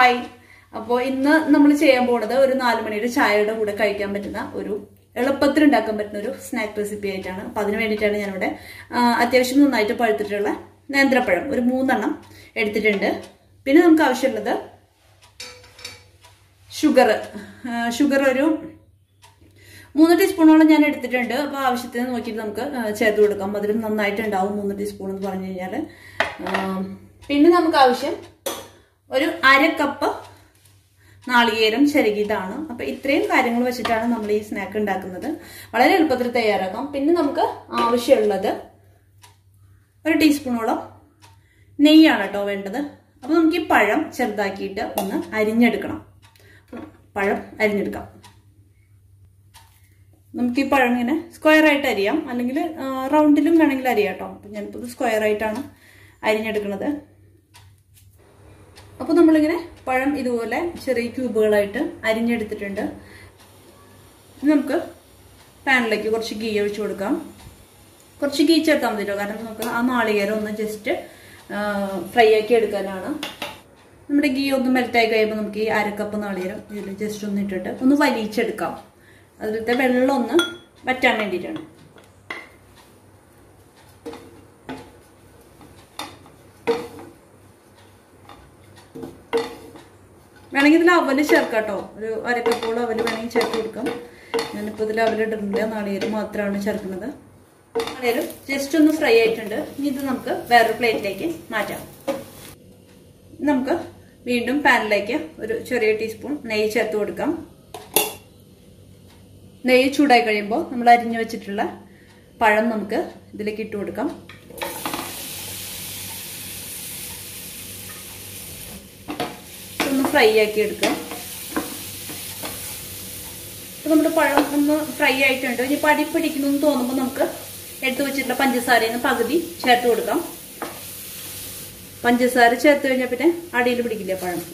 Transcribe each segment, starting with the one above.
hi അപ്പോൾ ഇന്ന് നമ്മൾ ചെയ്യാൻ പോകുന്നത് ഒരു നാല് മണിയുടെ ചായയുടെ കൂടെ കഴിക്കാൻ പറ്റുന്ന ഒരു എളുപ്പത്തിൽ ഉണ്ടാക്കാൻ പറ്റുന്ന ഒരു സ്നാക്ക് റെസിപ്പി ആയിട്ടാണ് അപ്പം അതിന് വേണ്ടിയിട്ടാണ് ഞാനിവിടെ ആ, അത്യാവശ്യം നന്നായിട്ട് പഴുത്തിട്ടുള്ള നേന്ത്രപ്പഴം ഒരു മൂന്നെണ്ണം എടുത്തിട്ടുണ്ട് പിന്നെ നമുക്ക് ആവശ്യമുള്ളത് ഷുഗർ ഷുഗർ ഒരു മൂന്ന് ടീസ്പൂണോളം ഞാൻ എടുത്തിട്ടുണ്ട് അപ്പോൾ ആവശ്യത്തിന് നോക്കിയിട്ട് നമുക്ക് ആ, ചേർത്ത് കൊടുക്കാം മധുരം നന്നായിട്ട് ഉണ്ടാവും മൂന്ന് ടീസ്പൂൺ എന്ന് പറഞ്ഞു കഴിഞ്ഞാൽ പിന്നെ നമുക്ക് ആവശ്യം ഒരു അര കപ്പ് നാളികേരം ചിരകിയതാണ് അപ്പം ഇത്രയും കാര്യങ്ങൾ വെച്ചിട്ടാണ് നമ്മൾ ഈ സ്നാക്ക് ഉണ്ടാക്കുന്നത് വളരെ എളുപ്പത്തിൽ തയ്യാറാക്കാം പിന്നെ നമുക്ക് ആവശ്യമുള്ളത് ഒരു ടീസ്പൂണോളം നെയ്യാണ് കേട്ടോ വേണ്ടത് അപ്പോൾ നമുക്ക് ഈ പഴം ചെറുതാക്കിയിട്ട് ഒന്ന് അരിഞ്ഞെടുക്കണം പഴം അരിഞ്ഞെടുക്കാം നമുക്ക് ഈ പഴം ഇങ്ങനെ സ്ക്വയർ ആയിട്ട് അരിയാം അല്ലെങ്കിൽ റൗണ്ടിലും വേണമെങ്കിൽ അരിയാം കേട്ടോ അപ്പം ഞാനിപ്പോൾ ഇത് സ്ക്വയർ ആയിട്ടാണ് അരിഞ്ഞെടുക്കുന്നത് അപ്പോൾ നമ്മളിങ്ങനെ പഴം ഇതുപോലെ ചെറിയ ക്യൂബുകളായിട്ട് അരിഞ്ഞെടുത്തിട്ടുണ്ട് ഇനി നമുക്ക് പാനിലേക്ക് കുറച്ച് ഗീ ഒഴിച്ചു കൊടുക്കാം കുറച്ച് ഗീ ചേർത്താൽ മതിയല്ലോ കാരണം നമുക്ക് ആ നാളികേരം ഒന്ന് ജസ്റ്റ് ഫ്രൈ ആക്കി എടുക്കാനാണ് നമ്മുടെ ഗീ ഒന്ന് മെൽറ്റായി കഴിയുമ്പോൾ നമുക്ക് ഈ അരക്കപ്പ് നാളികേരം ഇതിൽ ജസ്റ്റ് ഒന്ന് ഇട്ടിട്ട് ഒന്ന് വലിച്ചെടുക്കാം അതിലത്തെ വെള്ളം ഒന്ന് വറ്റാൻ വേണ്ടിയിട്ടാണ് വേണമെങ്കിൽ ഇതിൽ അവല് ചേർക്കാം കേട്ടോ ഒരു അരക്കപ്പോളം അവല് വേണമെങ്കിൽ ചേർത്ത് കൊടുക്കാം ഞാനിപ്പോൾ ഇതിൽ അവലിടുന്നില്ല നാളികേരം മാത്രമാണ് ചേർക്കുന്നത് നാളികേരം ജസ്റ്റ് ഒന്ന് ഫ്രൈ ആയിട്ടുണ്ട് ഇനി ഇത് നമുക്ക് വേറൊരു പ്ലേറ്റിലേക്ക് മാറ്റാം നമുക്ക് വീണ്ടും പാനിലേക്ക് ഒരു ചെറിയ ടീസ്പൂൺ നെയ്യ് ചേർത്ത് കൊടുക്കാം നെയ്യ് ചൂടായി കഴിയുമ്പോൾ നമ്മൾ അരിഞ്ഞു വെച്ചിട്ടുള്ള പഴം നമുക്ക് ഇതിലേക്ക് ഇട്ട് കൊടുക്കാം ഒന്ന് ഫ്രൈ ആക്കി എടുക്കാം ഇപ്പൊ നമ്മുടെ പഴം ഒന്ന് ഫ്രൈ ആയിട്ടുണ്ട് ഇനി പടി പിടിക്കുന്നു എന്ന് തോന്നുമ്പോൾ നമുക്ക് എടുത്തു വെച്ചിട്ടുള്ള പഞ്ചസാരയിൽ നിന്ന് പകുതി ചേർത്ത് കൊടുക്കാം പഞ്ചസാര ചേർത്ത് കഴിഞ്ഞാൽ പിന്നെ അടിയിൽ പിടിക്കില്ല പഴം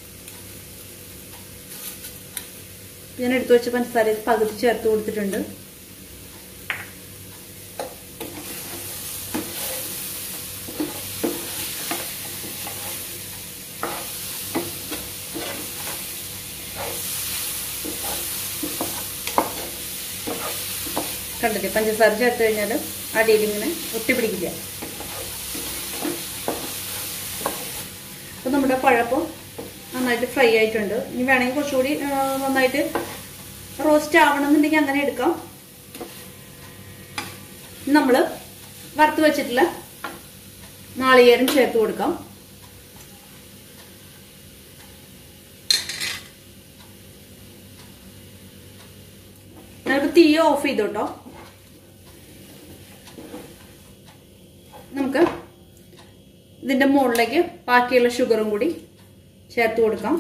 ഞാൻ എടുത്തു വെച്ച പഞ്ചസാര പകുതി ചേർത്ത് കൊടുത്തിട്ടുണ്ട് കണ്ടില്ലേ പഞ്ചസാര ചേർത്ത് കഴിഞ്ഞാൽ അടിയിൽ ഇങ്ങനെ ഒട്ടിപ്പിടിക്കില്ല അപ്പൊ നമ്മുടെ പഴപ്പം നന്നായിട്ട് ഫ്രൈ ആയിട്ടുണ്ട് ഇനി വേണമെങ്കിൽ കുറച്ചുകൂടി ആ, നന്നായിട്ട് റോസ്റ്റ് ആവണമെന്നുണ്ടെങ്കിൽ അങ്ങനെ എടുക്കാം നമ്മൾ വറുത്ത് വെച്ചിട്ടുള്ള നാളികേരം ചേർത്ത് കൊടുക്കാം നമുക്ക് തീ ഓഫ് ചെയ്തു കേട്ടോ നമുക്ക് ഇതിന്റെ മുകളിലേക്ക് ബാക്കിയുള്ള ഷുഗറും കൂടി ചേർത്ത് കൊടുക്കാം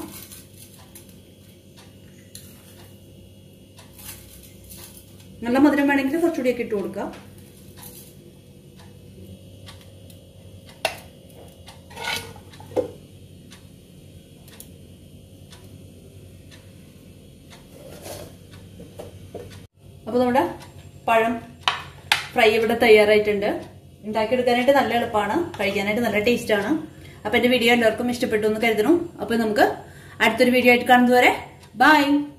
നല്ല മധുരം വേണമെങ്കിൽ കുറച്ചുകൂടിയൊക്കെ ഇട്ട് കൊടുക്കാം അപ്പോൾ നമ്മുടെ പഴം ഫ്രൈ ഇവിടെ തയ്യാറായിട്ടുണ്ട് ഉണ്ടാക്കിയെടുക്കാനായിട്ട് നല്ല എളുപ്പമാണ് കഴിക്കാനായിട്ട് നല്ല ടേസ്റ്റാണ് അപ്പോൾ എൻ്റെ വീഡിയോ എല്ലാവർക്കും ഇഷ്ടപ്പെട്ടു എന്ന് കരുതുന്നു അപ്പോൾ നമുക്ക് അടുത്തൊരു വീഡിയോ ആയിട്ട് കാണുന്നതുവരെ ബൈ